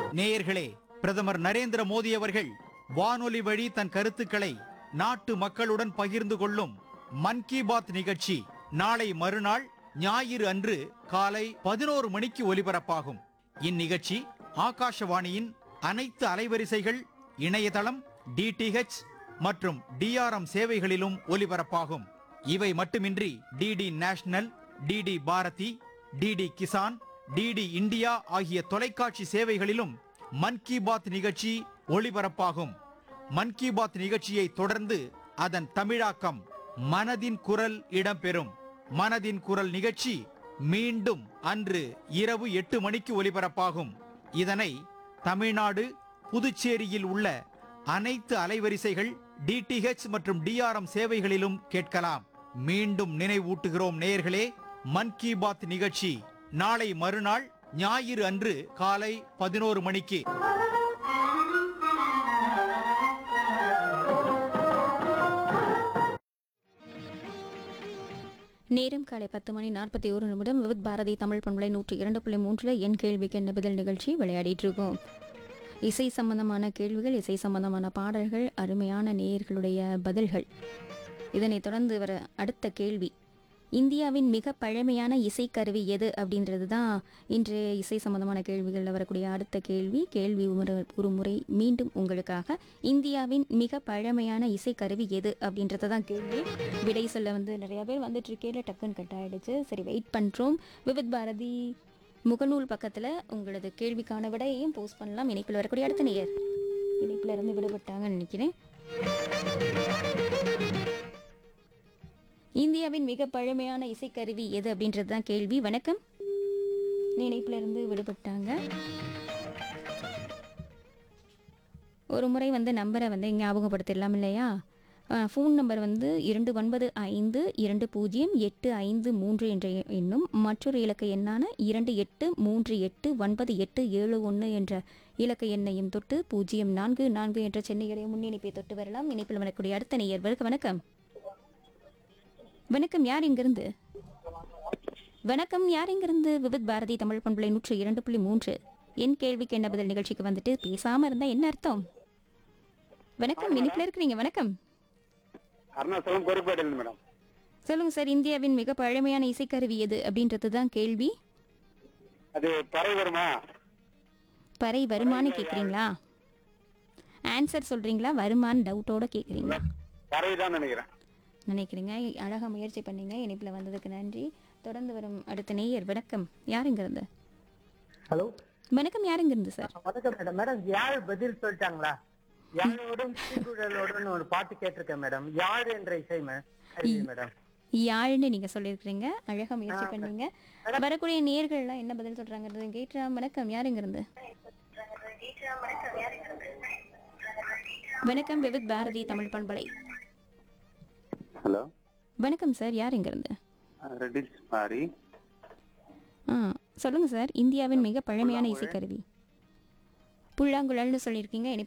நேயர்களே பிரதமர் நரேந்திர மோடி அவர்கள் வானொலி வழி தன் கருத்துக்களை நாட்டு மக்களுடன் பகிர்ந்து கொள்ளும் மன் கி பாத் நிகழ்ச்சி நாளை மறுநாள் ஞாயிறு அன்று காலை பதினோரு மணிக்கு ஒலிபரப்பாகும் இந்நிகழ்ச்சி ஆகாஷவாணியின் அனைத்து அலைவரிசைகள் இணையதளம் டிடிஹெச் மற்றும் டிஆர்எம் சேவைகளிலும் ஒலிபரப்பாகும் இவை மட்டுமின்றி DD national DD Bharati DD Kisan DD India ஆகிய தொலைக்காட்சி சேவைகளிலும் மன் கி பாத் நிகழ்ச்சி ஒளிபரப்பாகும் மன் கி பாத் நிகழ்ச்சியை தொடர்ந்து அதன் தமிழாக்கம் மனதின் குரல் இடம்பெறும் மனதின் குரல் நிகழ்ச்சி மீண்டும் அன்று இரவு எட்டு மணிக்கு ஒலிபரப்பாகும் இதனை தமிழ்நாடு புதுச்சேரியில் உள்ள அனைத்து அலைவரிசைகள் டிடிஹெச் மற்றும் டிஆர்எம் சேவைகளிலும் கேட்கலாம் மீண்டும் நினைவூட்டுகிறோம் நேயர்களே மன் கி பாத் நிகழ்ச்சி நாளை மறுநாள் ஞாயிறு அன்று காலை பதினோரு மணிக்கு நேரம் காலை பத்து மணி நாற்பத்தி ஒரு நிமிடம் விவித் பாரதி தமிழ் பண்பலை நூற்றி இரண்டு புள்ளி மூன்றில் என் கேள்விக்கு என்ன பதில் நிகழ்ச்சி விளையாடிட்டு இருக்கோம் இசை சம்பந்தமான கேள்விகள் இசை சம்பந்தமான பாடல்கள் அருமையான நேயர்களுடைய பதில்கள் இதனைத் தொடர்ந்து வர அடுத்த கேள்வி இந்தியாவின் மிக பழமையான இசைக்கருவி எது அப்படின்றது தான் இன்றைய இசை சம்பந்தமான கேள்விகளில் வரக்கூடிய அடுத்த கேள்வி கேள்வி ஒரு- ஒரு முறை மீண்டும் உங்களுக்காக இந்தியாவின் மிக பழமையான இசைக்கருவி எது அப்படின்றத தான் கேள்வி விடை சொல்ல வந்து நிறைய பேர் வந்துட்டு இருக்கேல டக்குன்னு கட் ஆயிடுச்சு சரி வெயிட் பண்ணுறோம் விவித் பாரதி முகநூல் பக்கத்தில் உங்களது கேள்விக்கான விடையையும் போஸ்ட் பண்ணலாம் இணைப்பில் வரக்கூடிய அடுத்த நேயர் இணைப்பில் இருந்து விடுபட்டாங்கன்னு நினைக்கிறேன் இந்தியாவின் மிக பழமையான இசைக்கருவி எது அப்படின்றது தான் கேள்வி வணக்கம் இணைப்பில் இருந்து விடுபட்டாங்க ஒரு முறை வந்து நம்பரை வந்து ஞாபகப்படுத்திடலாம் இல்லையா ஃபோன் நம்பர் வந்து இரண்டு ஒன்பது ஐந்து இரண்டு பூஜ்ஜியம் எட்டு ஐந்து மூன்று என்ற எ- எண்ணும் மற்றொரு இலக்க எண்ணான இரண்டு எட்டு மூன்று எட்டு ஒன்பது எட்டு ஏழு ஒன்று என்ற இலக்க எண்ணையும் தொட்டு பூஜ்ஜியம் நான்கு நான்கு என்ற சென்னையுடைய முன்னிணைப்பை தொட்டு வரலாம் இணைப்பில் வரக்கூடிய அடுத்த நேயர்களுக்கு வணக்கம் வணக்கம் யார் இங்கிருந்து வணக்கம் யார் இங்கிருந்து விவித் பாரதி தமிழ் பண்புலை நூற்று இரண்டு புள்ளி மூன்று என் கேள்விக்கு என்ன பதில் நிகழ்ச்சிக்கு வந்துட்டு பேசாம இருந்தா என்ன அர்த்தம் வணக்கம் இனிப்புல இருக்கிறீங்க வணக்கம் அருணாச்சலம் கோரிப்பேட்டையில் மேடம் சொல்லுங்க சார் இந்தியாவின் மிக பழமையான இசைக்கருவி எது அப்படின்றது தான் கேள்வி அது பறை வருமா பறை வருமானு கேக்குறீங்களா ஆன்சர் சொல்றீங்களா வருமான்னு டவுட்டோட கேக்குறீங்களா பறை தான் நினைக்கிறேன் நினைக்கிறீங்க அழகா முயற்சி பண்ணீங்க இணைப்புல வந்ததுக்கு நன்றி தொடர்ந்து வரும் அடுத்த நேயர் வணக்கம் யார் இங்கிருந்து ஹலோ வணக்கம் யார் இங்கிருந்து சார் வணக்கம் மேடம் மேடம் யாழ் பதில் சொல்லிட்டாங்களா யாழோடும் பூங்குழலோடும் ஒரு பாட்டு கேட்டிருக்கேன் மேடம் யாழ் என்ற இசை மே- கருவி மேடம் யாழ்னு நீங்க சொல்லியிருக்கிறீங்க அழகா முயற்சி பண்ணீங்க வரக்கூடிய நேயர்கள்லாம் என்ன பதில் சொல்றாங்கிறது கேட்கலாம் வணக்கம் யார் இங்கிருந்து வணக்கம் விவித் பாரதி தமிழ் பண்பலை ஹலோ வணக்கம் சார் யார் இங்கிருந்து ரெட்டிஸ் மாறி ஆ சொல்லுங்க சார் இந்தியாவின் மிக பழமையான இசைக்கருவி புல்லாங்குழல்னு சொல்லியிருக்கீங்க இனிப்புல